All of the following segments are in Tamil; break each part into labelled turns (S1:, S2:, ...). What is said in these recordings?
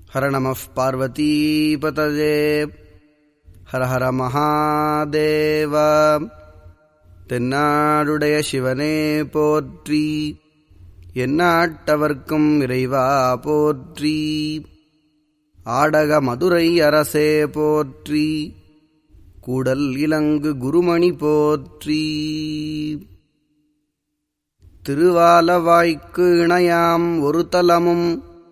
S1: हर नमः पार्वतीपतये ஹர ஹர மகாதேவ தென்னாடுடைய சிவனே போற்றி எந்நாட்டவர்க்கும் இறைவா போற்றி ஆடக மதுரை அரசே போற்றி கூடல் இலங்கு குருமணி போற்றி திருவாலவாய்க்கு இணையாம் ஒரு தலமும்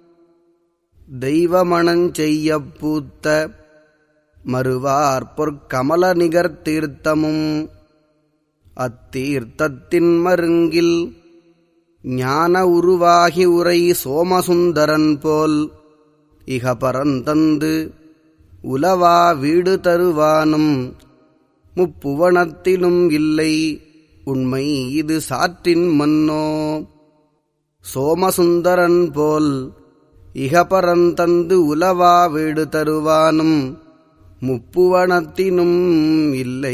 S1: தெய்வமணஞ்செய்யப் பூத்த மறுவார் பொற்கமல நிகர் தீர்த்தமும் அத்தீர்த்தத்தின் மருங்கில் ஞான உருவாகி உரை சோமசுந்தரன் போல் இக பரந்தந்து உலவா வீடு தருவானும் முப்புவனத்திலும் இல்லை உண்மை இது சாற்றின் மன்னோ சோமசுந்தரன் போல் இகபரந்தந்து உலவா வீடு தருவானும் முப்புவனத்தினும் இல்லை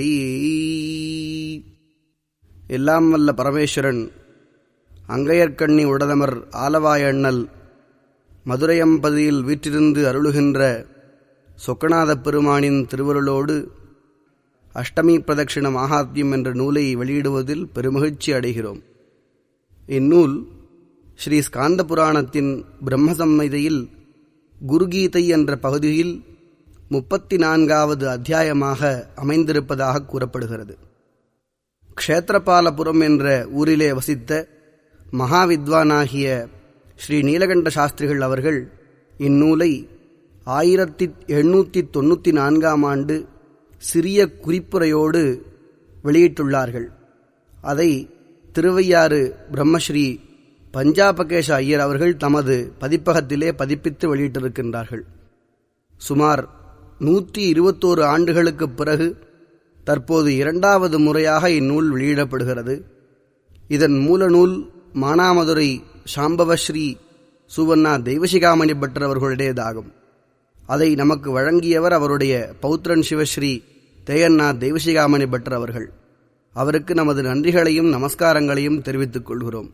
S1: எல்லாம் வல்ல பரமேஸ்வரன் அங்கையர்கண்ணி உடதமர் ஆலவாயண்ணல் மதுரையம்பதியில் வீற்றிருந்து அருளுகின்ற சொக்கநாதப் பெருமானின் திருவருளோடு அஷ்டமி பிரதட்சிண மகாத்மியம் என்ற நூலை வெளியிடுவதில் பெருமகிழ்ச்சி அடைகிறோம் இந்நூல் ஸ்ரீ ஸ்காந்த புராணத்தின் பிரம்மசம்மைதையில் குருகீதை என்ற பகுதியில் முப்பத்தி நான்காவது அத்தியாயமாக அமைந்திருப்பதாக கூறப்படுகிறது க்ஷேத்திரபாலபுரம் என்ற ஊரிலே வசித்த மகாவித்வானாகிய ஸ்ரீ நீலகண்ட சாஸ்திரிகள் அவர்கள் இந்நூலை ஆயிரத்தி எண்ணூற்றி தொண்ணூற்றி நான்காம் ஆண்டு சிறிய குறிப்புரையோடு வெளியிட்டுள்ளார்கள் அதை திருவையாறு பிரம்மஸ்ரீ பஞ்சாபகேஷ ஐயர் அவர்கள் தமது பதிப்பகத்திலே பதிப்பித்து வெளியிட்டிருக்கின்றார்கள் சுமார் நூற்றி இருபத்தோரு ஆண்டுகளுக்குப் பிறகு தற்போது இரண்டாவது முறையாக இந்நூல் வெளியிடப்படுகிறது இதன் மூலநூல் மானாமதுரை சாம்பவஸ்ரீ சுவண்ணா தெய்வசிகாமணி பட்டர் அவர்களுடையதாகும் அதை நமக்கு வழங்கியவர் அவருடைய பௌத்ரன் சிவஸ்ரீ தேயண்ணா தெய்வசிகாமணி பட்டர் அவர்கள் அவருக்கு நமது நன்றிகளையும் நமஸ்காரங்களையும் தெரிவித்துக் கொள்கிறோம்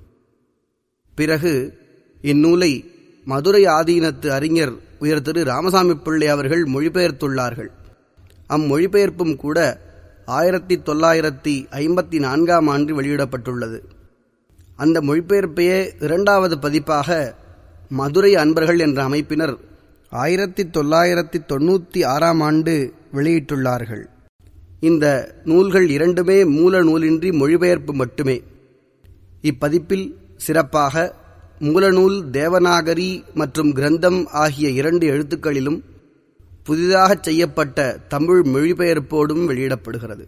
S1: பிறகு இந்நூலை மதுரை ஆதீனத்து அறிஞர் உயர் திரு ராமசாமி பிள்ளை அவர்கள் மொழிபெயர்த்துள்ளார்கள் அம்மொழிபெயர்ப்பும் கூட ஆயிரத்தி தொள்ளாயிரத்தி ஐம்பத்தி நான்காம் ஆண்டு வெளியிடப்பட்டுள்ளது அந்த மொழிபெயர்ப்பையே இரண்டாவது பதிப்பாக மதுரை அன்பர்கள் என்ற அமைப்பினர் ஆயிரத்தி தொள்ளாயிரத்தி தொண்ணூற்றி ஆறாம் ஆண்டு வெளியிட்டுள்ளார்கள் இந்த நூல்கள் இரண்டுமே மூல நூலின்றி மொழிபெயர்ப்பு மட்டுமே இப்பதிப்பில் சிறப்பாக மூலநூல் தேவநாகரி மற்றும் கிரந்தம் ஆகிய இரண்டு எழுத்துக்களிலும் புதிதாக செய்யப்பட்ட தமிழ் மொழிபெயர்ப்போடும் வெளியிடப்படுகிறது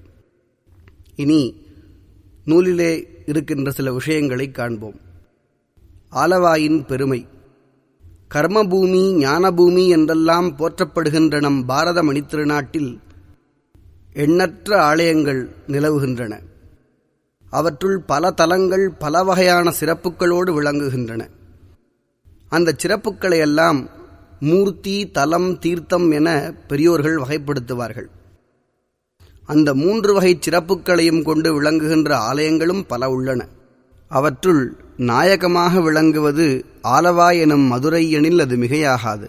S1: இனி நூலிலே இருக்கின்ற சில விஷயங்களை காண்போம் ஆலவாயின் பெருமை கர்மபூமி ஞானபூமி என்றெல்லாம் போற்றப்படுகின்ற நம் பாரத மணித்திருநாட்டில் எண்ணற்ற ஆலயங்கள் நிலவுகின்றன அவற்றுள் பல தலங்கள் பல வகையான சிறப்புகளோடு விளங்குகின்றன அந்த சிறப்புகளை எல்லாம் மூர்த்தி தலம் தீர்த்தம் என பெரியோர்கள் வகைப்படுத்துவார்கள் அந்த மூன்று வகை சிறப்புகளையும் கொண்டு விளங்குகின்ற ஆலயங்களும் பல உள்ளன அவற்றுள் நாயகமாக விளங்குவது ஆலவாய் எனும் மதுரை எனில் அது மிகையாகாது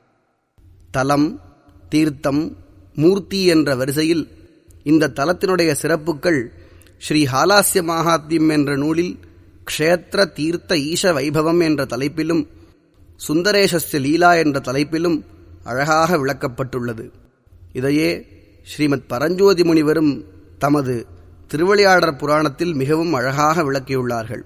S1: தலம் தீர்த்தம் மூர்த்தி என்ற வரிசையில் இந்த தலத்தினுடைய சிறப்புகள் ஸ்ரீ ஹாலாஸ்ய மகாத்மியம் என்ற நூலில் க்ஷேத்திர தீர்த்த ஈஷ வைபவம் என்ற தலைப்பிலும் சுந்தரேசஸ்ய லீலா என்ற தலைப்பிலும் அழகாக விளக்கப்பட்டுள்ளது இதையே ஸ்ரீமத் பரஞ்சோதி முனிவரும் தமது திருவிளையாடற் புராணத்தில் மிகவும் அழகாக விளக்கியுள்ளார்கள்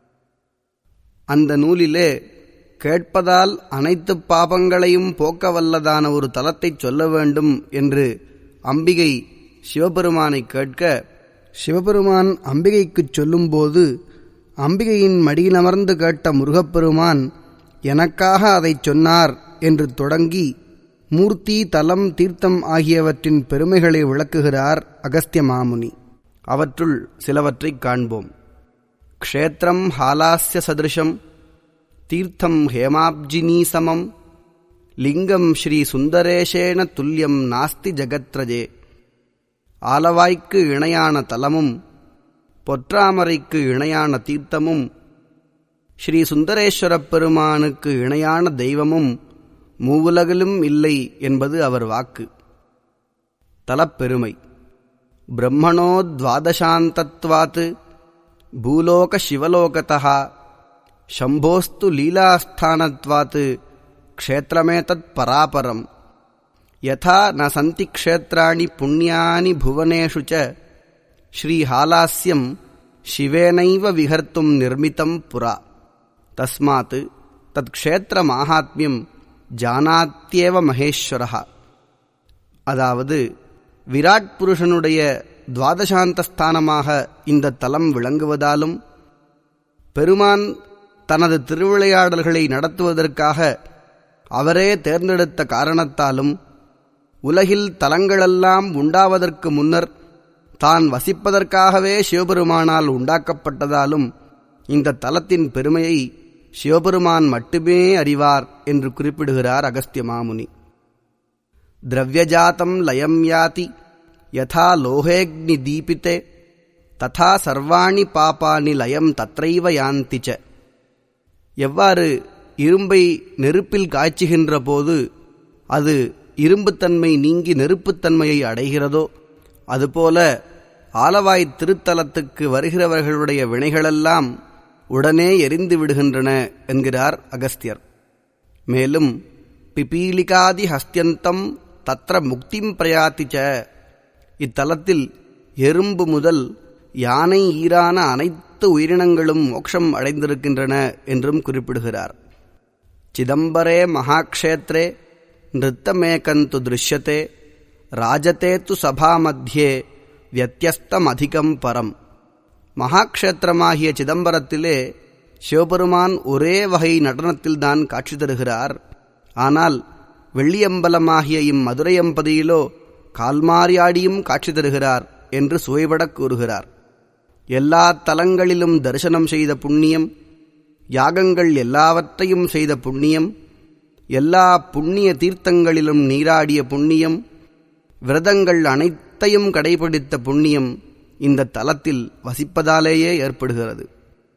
S1: அந்த நூலிலே கேட்பதால் அனைத்து பாபங்களையும் போக்க வல்லதான ஒரு தலத்தை சொல்ல வேண்டும் என்று அம்பிகை சிவபெருமானை கேட்க சிவபெருமான் அம்பிகைக்குச் சொல்லும்போது அம்பிகையின் மடியில் அமர்ந்து கேட்ட முருகப்பெருமான் எனக்காக அதைச் சொன்னார் என்று தொடங்கி மூர்த்தி தலம் தீர்த்தம் ஆகியவற்றின் பெருமைகளை விளக்குகிறார் அகஸ்திய மாமுனி அவற்றுள் சிலவற்றைக் காண்போம் க்ஷேத்திரம் ஹாலாஸ்ய சதிருஷம் தீர்த்தம் ஹேமாப்ஜினீசமம் லிங்கம் ஸ்ரீ சுந்தரேஷேன துல்லியம் நாஸ்தி ஜகத்ரஜே ஆலவாய்க்கு இணையான தலமும் பொற்றாமரைக்கு இணையான தீர்த்தமும் ஸ்ரீ சுந்தரேஸ்வரப் பெருமானுக்கு இணையான தெய்வமும் மூவுலகிலும் இல்லை என்பது அவர் வாக்கு தலப்பெருமை பிரம்மணோ துவாதசாந்தத்வாத் பூலோக சிவலோகதா शम्भोस्तु लीलास्थानत्वात् क्षेत्रमेतत् परापरम् यथा न सन्ति क्षेत्राणि पुण्यानि भुवनेषु च श्रीहालास्यम् शिवेनैव विहर्तुम् निर्मितम् पुरा तस्मात् तत्क्षेत्रमाहात्म्यम् ஜானாத்தியேவ மகேஸ்வரஹா அதாவது விராட் புருஷனுடைய துவாதசாந்த ஸ்தானமாக இந்த தலம் விளங்குவதாலும் பெருமான் தனது திருவிளையாடல்களை நடத்துவதற்காக அவரே தேர்ந்தெடுத்த காரணத்தாலும் உலகில் தலங்களெல்லாம் உண்டாவதற்கு முன்னர் தான் வசிப்பதற்காகவே சிவபெருமானால் உண்டாக்கப்பட்டதாலும் இந்த தலத்தின் பெருமையை சிவபெருமான் மட்டுமே அறிவார் என்று குறிப்பிடுகிறார் அகஸ்திய மாமுனி திரவியஜாத்தம் லயம் யாதி யதா லோகேக்னி தீபித்தே ததா சர்வாணி பாப்பானி லயம் தத்ரைவ யாந்திச்ச எவ்வாறு இரும்பை நெருப்பில் காய்ச்சுகின்ற போது அது இரும்புத்தன்மை நீங்கி நெருப்புத்தன்மையை அடைகிறதோ அதுபோல ஆலவாய் திருத்தலத்துக்கு வருகிறவர்களுடைய வினைகளெல்லாம் உடனே எரிந்து விடுகின்றன என்கிறார் அகஸ்தியர் மேலும் பிபீலிகாதி ஹஸ்தியந்தம் தத்ர முக்திம் பிரயாத்திச்ச இத்தலத்தில் எறும்பு முதல் யானை ஈரான அனைத்து உயிரினங்களும் மோட்சம் அடைந்திருக்கின்றன என்றும் குறிப்பிடுகிறார் சிதம்பரே மகாக்ஷேத்ரே நிறுத்தமேகந்து திருஷ்யத்தே ராஜதே து சபா மத்தியே வியத்தியஸ்தம் அதிகம் பரம் மகாக்ஷேத்திரமாகிய சிதம்பரத்திலே சிவபெருமான் ஒரே வகை நடனத்தில்தான் காட்சி தருகிறார் ஆனால் வெள்ளியம்பலமாகிய இம்மதுரையம்பதியிலோ கால்மாரியாடியும் காட்சி தருகிறார் என்று சுவைபடக் கூறுகிறார் எல்லா தலங்களிலும் தரிசனம் செய்த புண்ணியம் யாகங்கள் எல்லாவற்றையும் செய்த புண்ணியம் எல்லா புண்ணிய தீர்த்தங்களிலும் நீராடிய புண்ணியம் விரதங்கள் அனைத்தையும் கடைபிடித்த புண்ணியம் இந்த தலத்தில் வசிப்பதாலேயே ஏற்படுகிறது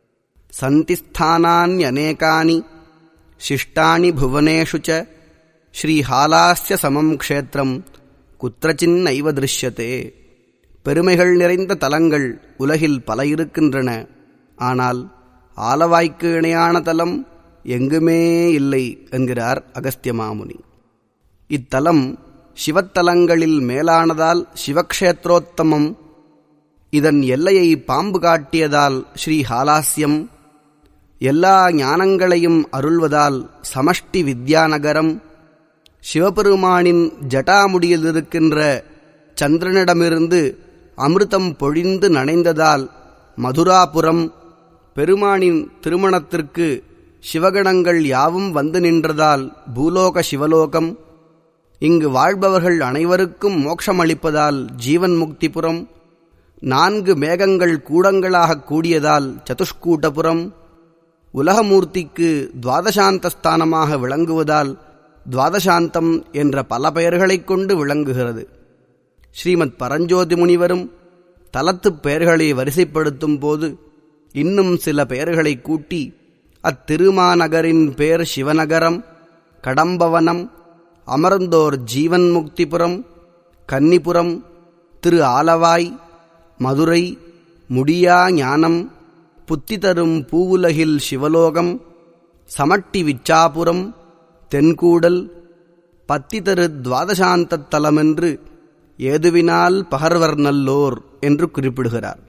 S1: சந்திஸ்தானான்யநேகானி சிஷ்டானி புவனேஷு ச ஸ்ரீஹாலாஸ்ய சமம் க்ஷேத்திரம் குத்திரச்சின்னைவ திருஷ்யத்தே பெருமைகள் நிறைந்த தலங்கள் உலகில் பல இருக்கின்றன ஆனால் ஆலவாய்க்கு இணையான தலம் எங்குமே இல்லை என்கிறார் அகஸ்திய மாமுனி இத்தலம் சிவத்தலங்களில் மேலானதால் சிவக்ஷேத்ரோத்தமம் இதன் எல்லையை பாம்பு காட்டியதால் ஸ்ரீ ஹாலாஸ்யம் எல்லா ஞானங்களையும் அருள்வதால் சமஷ்டி வித்யாநகரம் சிவபெருமானின் ஜட்டாமுடியில் இருக்கின்ற சந்திரனிடமிருந்து அமிர்தம் பொழிந்து நனைந்ததால் மதுராபுரம் பெருமானின் திருமணத்திற்கு சிவகணங்கள் யாவும் வந்து நின்றதால் பூலோக சிவலோகம் இங்கு வாழ்பவர்கள் அனைவருக்கும் மோட்சமளிப்பதால் ஜீவன் முக்திபுரம் நான்கு மேகங்கள் கூடங்களாக கூடியதால் சதுஷ்கூட்டபுரம் உலகமூர்த்திக்கு துவாதசாந்த ஸ்தானமாக விளங்குவதால் துவாதசாந்தம் என்ற பல பெயர்களைக் கொண்டு விளங்குகிறது ஸ்ரீமத் பரஞ்சோதி முனிவரும் தலத்துப் பெயர்களை வரிசைப்படுத்தும் போது இன்னும் சில பெயர்களை கூட்டி அத்திருமாநகரின் பேர் சிவநகரம் கடம்பவனம் அமர்ந்தோர் ஜீவன் முக்திபுரம் கன்னிபுரம் திரு ஆலவாய் மதுரை முடியா ஞானம் புத்தி தரும் பூவுலகில் சிவலோகம் சமட்டி விச்சாபுரம் தென்கூடல் பத்தி தரு துவாதசாந்தத் தலமென்று ஏதுவினால் பகர்வர் நல்லோர் என்று குறிப்பிடுகிறார்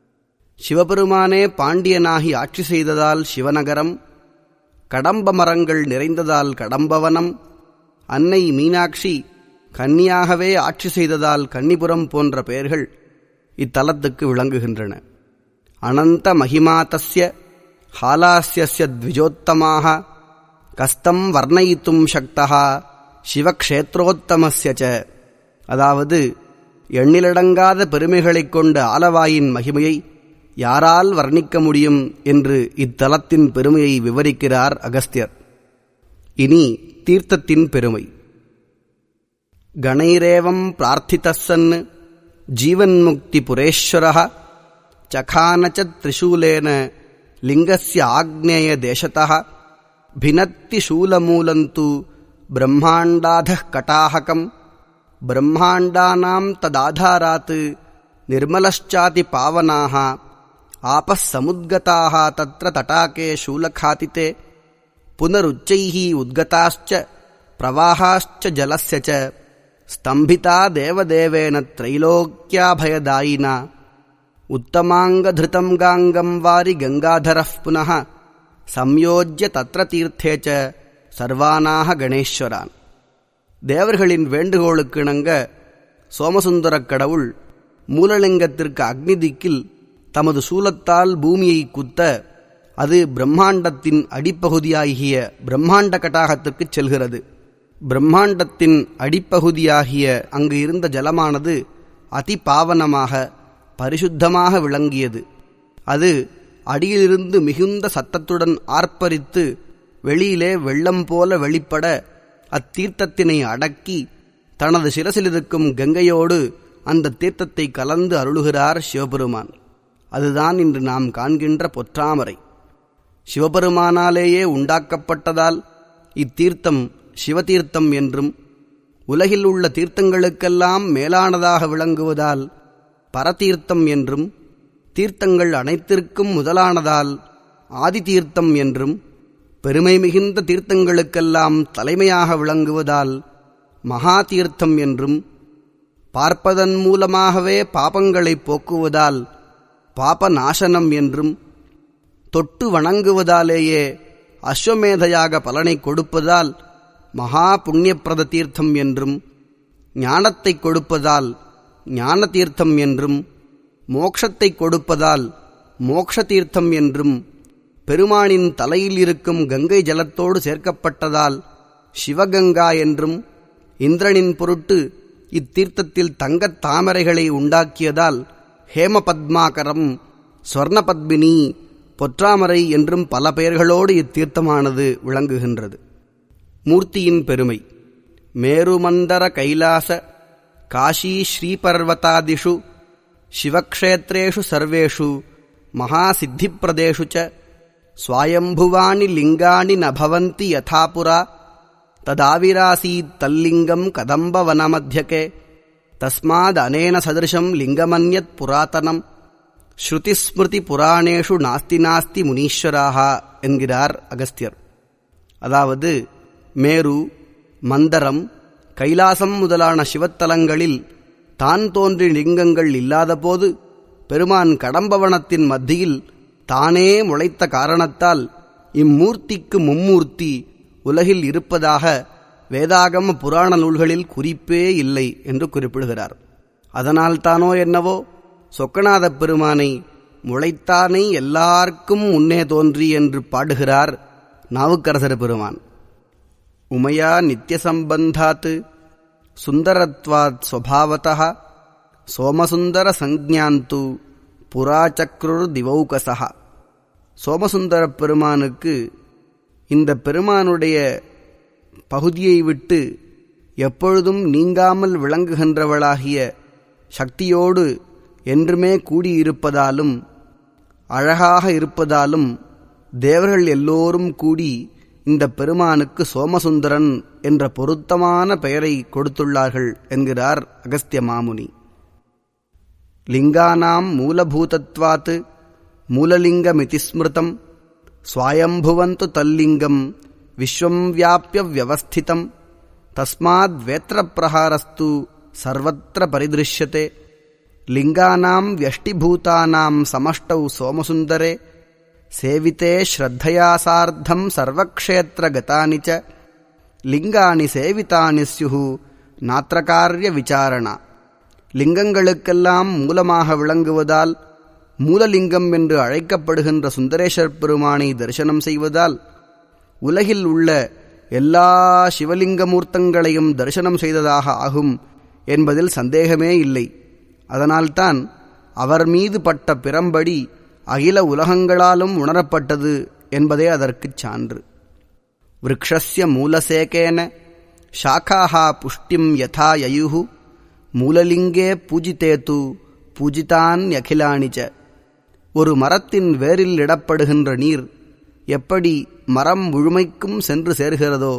S1: சிவபெருமானே பாண்டியனாகி ஆட்சி செய்ததால் சிவநகரம் கடம்ப மரங்கள் நிறைந்ததால் கடம்பவனம் அன்னை மீனாட்சி கன்னியாகவே ஆட்சி செய்ததால் கன்னிபுரம் போன்ற பெயர்கள் இத்தலத்துக்கு விளங்குகின்றன அனந்த மகிமாத்தஸ்ய ஹாலாஸ்யஸ்ய த்விஜோத்தமாக கஸ்தம் வர்ணயித்தும் சக்தா சிவக்ஷேத்ரோத்தமஸ்ய ச அதாவது எண்ணிலடங்காத பெருமைகளைக் கொண்ட ஆலவாயின் மகிமையை யாரால் வர்ணிக்க முடியும் என்று இத்தலத்தின் பெருமையை விவரிக்கிறார் அகஸ்தியர் இனி தீர்த்தத்தின் பெருமை கணைரேவம் பிரார்த்தித்தசன் ஜீவன்முக்தி புரேஸ்வர சகானச்ச திரிசூலேன லிங்கஸ்ய ஆக்னேய தேசத்தः भिनत्ति शूलमूलन्तु பிரம்மாண்டாதः கட்டாஹகம் பிரம்மாண்டானாம் ததாதாராத் निर्मलश्चाति पावनाः आपः समुद्गताः तत्र तटाके शूलखातिते पुनरुच्चैः उद्गताश्च प्रवाहाश्च जलस्य च स्तम्भिता देवदेवेन त्रैलोक्याभयदायिना उत्तमाङ्गधृतम् गाङ्गम् वारि गङ्गाधरः पुनः संयोज्य तत्र தீர்த்தே ச சர்வானாக கணேஸ்வரான் தேவர்களின் வேண்டுகோளுக்கிணங்க சோமசுந்தரக் கடவுள் மூலலிங்கத்திற்கு அக்னி திக்கில் தமது சூலத்தால் பூமியை குத்த அது பிரம்மாண்டத்தின் அடிப்பகுதியாகிய பிரம்மாண்ட கட்டாகத்திற்குச் செல்கிறது பிரம்மாண்டத்தின் அடிப்பகுதியாகிய அங்கு இருந்த ஜலமானது அதிபாவனமாக பரிசுத்தமாக விளங்கியது அது அடியிலிருந்து மிகுந்த சத்தத்துடன் ஆர்ப்பரித்து வெளியிலே வெள்ளம் போல வெளிப்பட அத்தீர்த்தத்தினை அடக்கி தனது சிரசிலிருக்கும் கங்கையோடு அந்த தீர்த்தத்தை கலந்து அருளுகிறார் சிவபெருமான் அதுதான் இன்று நாம் காண்கின்ற பொற்றாமரை சிவபெருமானாலேயே உண்டாக்கப்பட்டதால் இத்தீர்த்தம் சிவதீர்த்தம் என்றும் உலகில் உள்ள தீர்த்தங்களுக்கெல்லாம் மேலானதாக விளங்குவதால் பரதீர்த்தம் என்றும் தீர்த்தங்கள் அனைத்திற்கும் முதலானதால் ஆதி தீர்த்தம் என்றும் பெருமை மிகுந்த தீர்த்தங்களுக்கெல்லாம் தலைமையாக விளங்குவதால் மகா தீர்த்தம் என்றும் பார்ப்பதன் மூலமாகவே பாபங்களை போக்குவதால் பாப நாசனம் என்றும் தொட்டு வணங்குவதாலேயே அஸ்வமேதையாக பலனை கொடுப்பதால் மகா புண்ணியப்பிரத தீர்த்தம் என்றும் ஞானத்தை கொடுப்பதால் ஞான தீர்த்தம் என்றும் மோக்ஷத்தை கொடுப்பதால் மோக்ஷ தீர்த்தம் என்றும் பெருமானின் தலையில் இருக்கும் கங்கை ஜலத்தோடு சேர்க்கப்பட்டதால் சிவகங்கா என்றும் இந்திரனின் பொருட்டு இத்தீர்த்தத்தில் தங்கத் தாமரைகளை உண்டாக்கியதால் ஹேமபத்மாகரம் ஸ்வர்ணபத்மினி பொற்றாமரை என்றும் பல பெயர்களோடு இத்தீர்த்தமானது விளங்குகின்றது மூர்த்தியின் பெருமை மேருமந்தர கைலாச காஷீ ஸ்ரீபர்வதாதிஷு சிவக்ஷேத்ரேஷு சர்வேஷு மகாசித்திப்பிரதேஷு ச ஸ்வாயம்புவானி லிங்காணி நபவந்தி யதாபுரா ததாவிராசீத் தல்லிங்கம் கதம்பவனமத்தியகே தஸ்மாதனேன சதிருஷம் லிங்கமன்யத் புராதனம் ஸ்ருதிஸ்மிருதி புராணேஷு நாஸ்தி நாஸ்தி முனீஸ்வராக என்கிறார் அகஸ்தியர் அதாவது மேரு மந்தரம் கைலாசம் முதலான சிவத்தலங்களில் தான் தோன்றி லிங்கங்கள் இல்லாதபோது பெருமான் கடம்பவனத்தின் மத்தியில் தானே முளைத்த காரணத்தால் இம்மூர்த்திக்கு மும்மூர்த்தி உலகில் இருப்பதாக வேதாகம புராண நூல்களில் குறிப்பே இல்லை என்று குறிப்பிடுகிறார் அதனால்தானோ என்னவோ சொக்கநாதப் பெருமானை முளைத்தானே எல்லார்க்கும் முன்னே தோன்றி என்று பாடுகிறார் நாவுக்கரசர் பெருமான் உமையா நித்தியசம்பந்தாத் சுந்தரத்வாத் ஸ்வபாவதா சோமசுந்தர சஞ்ஞாந்து புறாச்சக்ருர் திவௌகசா சோமசுந்தரப் பெருமானுக்கு இந்த பெருமானுடைய பகுதியை விட்டு எப்பொழுதும் நீங்காமல் விளங்குகின்றவளாகிய சக்தியோடு என்றுமே கூடியிருப்பதாலும் அழகாக இருப்பதாலும் தேவர்கள் எல்லோரும் கூடி இந்த பெருமானுக்கு சோமசுந்தரன் என்ற பொருத்தமான பெயரை கொடுத்துள்ளார்கள் என்கிறார் அகஸ்திய மாமுனி லிங்கானாம் மூலபூதத்வாத் மூலலிங்கமிதி ஸ்மிருதம் ஸ்வாயம்புவந்து தல்லிங்கம் விஸ்வம் வியாபிய வியவஸ்திதம் தஸ்மாத் வேத்திரப்பிரகாரஸ்து சர்வத்திர பரிதிருஷ்யते லிங்கானாம் வியஷ்டிபூதானாம் சமஷ்டௌ சோமசுந்தரே சேவித்தே ஸ்ரத்தயா சார்த்தம் சர்வக்ஷேத்திரகதானி ச லிங்காணி சேவிதானி ஸ்யு நாத்திரகாரிய விசாரணா லிங்கங்களுக்கெல்லாம் மூலமாக விளங்குவதால் மூலலிங்கம் என்று அழைக்கப்படுகின்ற சுந்தரேஸ்வர் பெருமானை தரிசனம் செய்வதால் உலகில் உள்ள எல்லா சிவலிங்க மூர்த்தங்களையும் தரிசனம் செய்ததாக ஆகும் என்பதில் சந்தேகமே இல்லை அதனால்தான் அவர் மீது பட்ட பிறம்படி அகில உலகங்களாலும் உணரப்பட்டது என்பதே அதற்குச் சான்று விரக்ஷஸ்ய மூலசேகேன சாக்காஹா புஷ்டிம் யதா யயுः மூலலிங்கே பூஜித்தேத்து பூஜிதான்யகிலானி ச ஒரு மரத்தின் வேரில் இடப்படுகின்ற நீர் எப்படி மரம் முழுமைக்கும் சென்று சேர்கிறதோ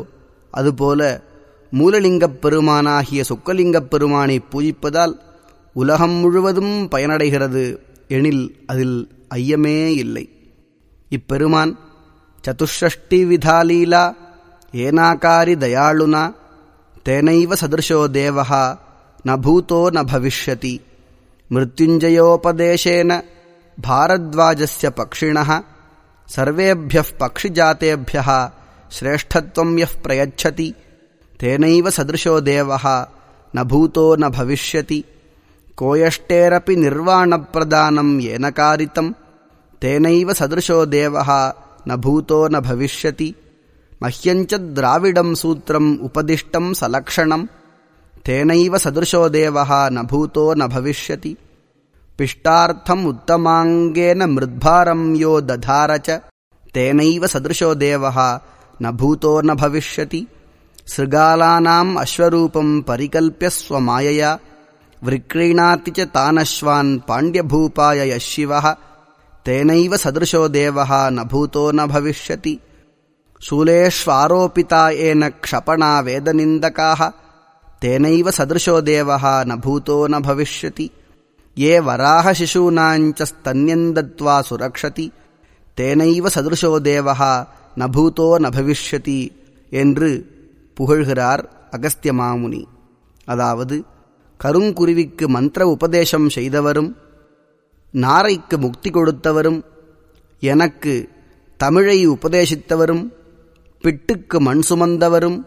S1: அதுபோல மூலலிங்கப் பெருமானாகிய சொக்கலிங்கப் பெருமானை பூஜிப்பதால் உலகம் முழுவதும் பயனடைகிறது எனில் அதில் ஐயமே இல்லை இப்பெருமான் சதுஷ்டி விதாலீலா ஏனாகாரி தயாளுனா தேனைவ சதிருஷோ தேவா ந பூதோ ந பவிஷ்யதி மிருத்யுஞ்சயோபதேசேன பாரத்வாஜஸ்ய பக்ஷிணः सर्वेभ्यः पक्षिजातेभ्यः श्रेष्ठत्वं यः प्रयच्छति तेनैव सदृशो देवः न भूतो न भविष्यति कोयष्टेरपि निर्वाणप्रदानं येन कारितं तेनैव सदृशो देवः न भूतो न भविष्यति मह्यञ्च द्राविडं सूत्रम् उपदिष्टं सलक्षणं तेनैव सदृशो देवः न भूतो न भविष्यति पिष्टार्थम् उत्तमाङ्गेन मृद्भारं यो दधार च तेनैव सदृशो देवः न भूतो न भविष्यति सृगालानाम् अश्वरूपं परिकल्प्य स्वमायया विक्रीणाति च तानश्वान् पाण्ड्यभूपाय यः शिवः तेनैव सदृशो देवः न भूतो न भविष्यति शूलेष्वारोपिता येन क्षपणा वेदनिन्दकाः तेनैव सदृशो देवः न भूतो न भविष्यति ये वराहशिशूनाञ्च स्तन्यन्दत्वा सुरक्षति तेनैव सदृशो தேவः ந பூதோ ந பவிஷ்யதி என்று புகழ்கிறார் அகஸ்திய மாமுனி அதாவது கருங்குருவிக்கு மந்திர உபதேசம் செய்தவரும் நாரைக்கு முக்தி கொடுத்தவரும் எனக்கு தமிழை உபதேசித்தவரும் பிட்டுக்கு மண் சுமந்தவரும்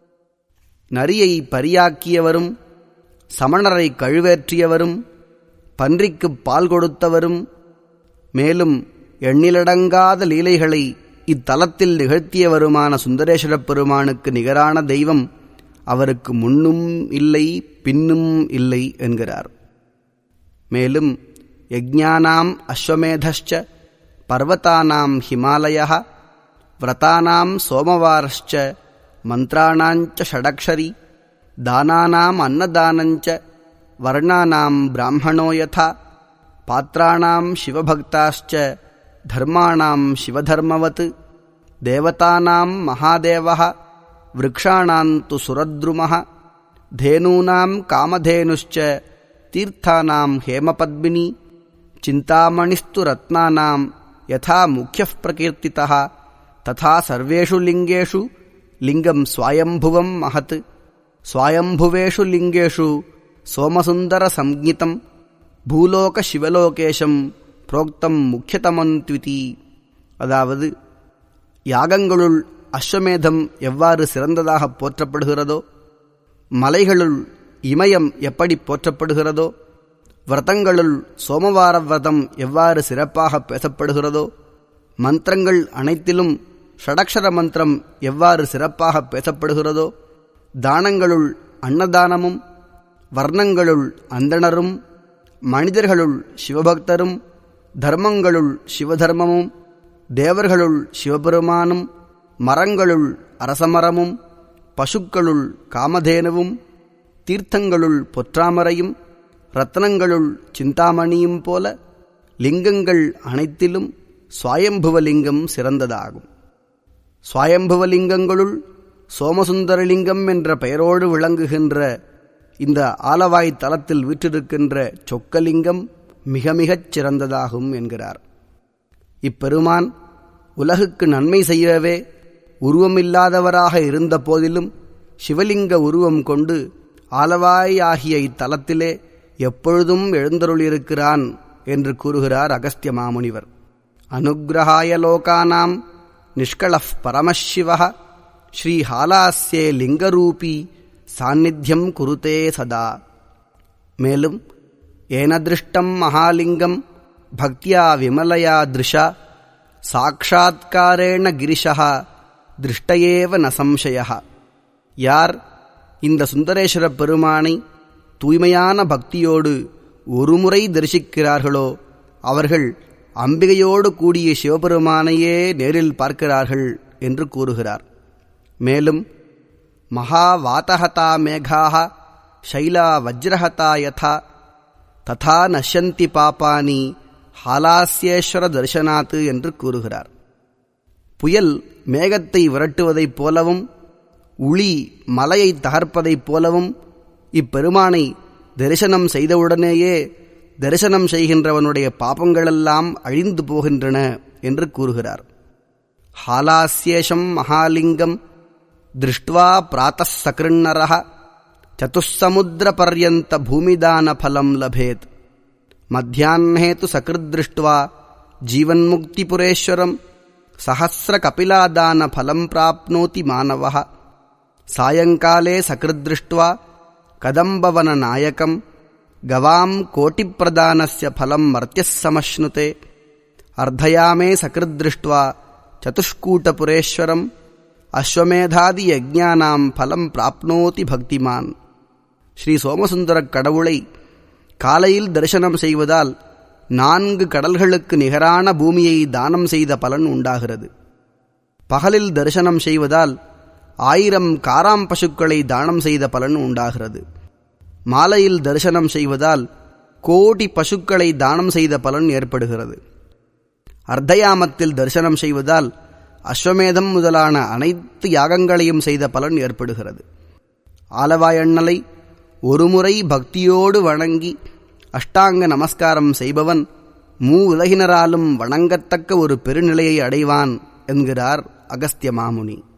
S1: நரியை பரியாக்கியவரும் சமணரை கழுவேற்றியவரும் பன்றிக்குப் பால் கொடுத்தவரும் மேலும் எண்ணிலடங்காத லீலைகளை இத்தலத்தில் நிகழ்த்தியவருமான சுந்தரேஸ்வரப் பெருமானுக்கு நிகரான தெய்வம் அவருக்கு முன்னும் இல்லை பின்னும் இல்லை என்கிறார் மேலும் யஜ்ஞானாம் அஸ்வமேதశ్చ பர்வதானாம் ஹிமாலய விரதானாம் சோமவாரश्చ மந்த்ராணாஞ்ச ஷடக்ஷரி தானானாம் அன்னதானஞ்ச वर्णानां ब्राह्मणो यथा पात्राणां शिवभक्ताश्च धर्माणां शिवधर्मवत् देवतानां महादेवः वृक्षाणां तु सुरद्रुमः धेनूनां कामधेनुश्च तीर्थानां हेमपद्मिनी चिन्तामणिस्तु रत्नानां यथा मुख्यः प्रकीर्तितः तथा सर्वेषु लिङ्गेषु लिङ्गं स्वायम्भुवं महत् स्वायम्भुवेषु लिङ्गेषु சோமசுந்தரசம்ஞிதம் பூலோக சிவலோகேஷம் புரோக்தம் முக்கியதமந்த்விதி அதாவது யாகங்களுள் அஸ்வமேதம் எவ்வாறு சிறந்ததாக போற்றப்படுகிறதோ மலைகளுள் இமயம் எப்படி போற்றப்படுகிறதோ விரதங்களுள் சோமவார விரதம் எவ்வாறு சிறப்பாக பேசப்படுகிறதோ மந்திரங்கள் அனைத்திலும் ஷடக்ஷர மந்திரம் எவ்வாறு சிறப்பாக பேசப்படுகிறதோ தானங்களுள் அன்னதானமும் வர்ணங்களுள் அந்தணரும் மனிதர்களுள் சிவபக்தரும் தர்மங்களுள் சிவதர்மமும் தேவர்களுள் சிவபெருமானும் மரங்களுள் அரசமரமும் பசுக்களுள் காமதேனுவும் தீர்த்தங்களுள் பொற்றாமரையும் ரத்னங்களுள் சிந்தாமணியும் போல லிங்கங்கள் அனைத்திலும் சுவாயம்புவலிங்கம் சிறந்ததாகும் சுவாயம்புவலிங்கங்களுள் சோமசுந்தரலிங்கம் என்ற பெயரோடு விளங்குகின்ற இந்த ஆலவாய் தலத்தில் வீற்றிருக்கின்ற சொக்கலிங்கம் மிக மிகச் சிறந்ததாகும் என்கிறார் இப்பெருமான் உலகுக்கு நன்மை செய்யவே உருவமில்லாதவராக இருந்த போதிலும் சிவலிங்க உருவம் கொண்டு ஆலவாய் ஆகிய இத்தலத்திலே எப்பொழுதும் எழுந்தருளியிருக்கிறான் என்று கூறுகிறார் அகஸ்திய மாமுனிவர் அனுகிரகாய லோகானாம் நிஷ்களப் பரமசிவ ஸ்ரீஹாலாஸ்யே லிங்கரூபி சாநித்தியம் குருதே சதா மேலும் ஏன திருஷ்டம் மகாலிங்கம் பக்தியா விமலயா திருஷா சாட்சாத்காரேண கிரிஷா திருஷ்டயேவ ந சம்சய யார் இந்த சுந்தரேஸ்வர பெருமானை தூய்மையான பக்தியோடு ஒருமுறை தரிசிக்கிறார்களோ அவர்கள் அம்பிகையோடு கூடிய சிவபெருமானையே நேரில் பார்க்கிறார்கள் என்று கூறுகிறார் மேலும் மகாவாதஹதா மேகாக சைலா வஜ்ரஹதா யதா ததா நஷ்யந்தி பாப்பானி ஹாலாஸ்யேஸ்வர தரிசனாத்து என்று கூறுகிறார் புயல் மேகத்தை விரட்டுவதைப் போலவும் உளி மலையை தகர்ப்பதைப் போலவும் இப்பெருமானை தரிசனம் செய்தவுடனேயே தரிசனம் செய்கின்றவனுடைய பாபங்களெல்லாம் அழிந்து போகின்றன என்று கூறுகிறார் ஹாலாஸ்யேஷம் மகாலிங்கம் திருஷ்டுவா பிராத்தः சகிருண்ணரः चतुस्समुद्रपर्यन्त भूमिदानफलम् लभेत् मध्याह्ने तु सकृद्दृष्ट्वा जीवन्मुक्तिपुरेश्वरम् सहस्रकपिलादानफलम् प्राप्नोति मानवः सायङ्काले सकृद्दृष्ट्वा कदम्बवननायकम् गवाम् कोटिप्रदानस्य फलम् मर्त्यः समश्नुते अर्धयामे सकृद्दृष्ट्वा चतुष्कूटपुरेश्वरम् அஸ்வமேதாதி பலம் பிராப்னோதி பக்திமான் ஸ்ரீ சோமசுந்தரக் கடவுளை காலையில் தரிசனம் செய்வதால் நான்கு கடல்களுக்கு நிகரான பூமியை தானம் செய்த பலன் உண்டாகிறது பகலில் தரிசனம் செய்வதால் ஆயிரம் காராம் பசுக்களை தானம் செய்த பலன் உண்டாகிறது மாலையில் தரிசனம் செய்வதால் கோடி பசுக்களை தானம் செய்த பலன் ஏற்படுகிறது அர்த்தயாமத்தில் தரிசனம் செய்வதால் அஸ்வமேதம் முதலான அனைத்து யாகங்களையும் செய்த பலன் ஏற்படுகிறது ஆலவாயண்ணலை ஒருமுறை பக்தியோடு வணங்கி அஷ்டாங்க நமஸ்காரம் செய்பவன் மூ உலகினராலும் வணங்கத்தக்க ஒரு பெருநிலையை அடைவான் என்கிறார் அகஸ்திய மாமுனி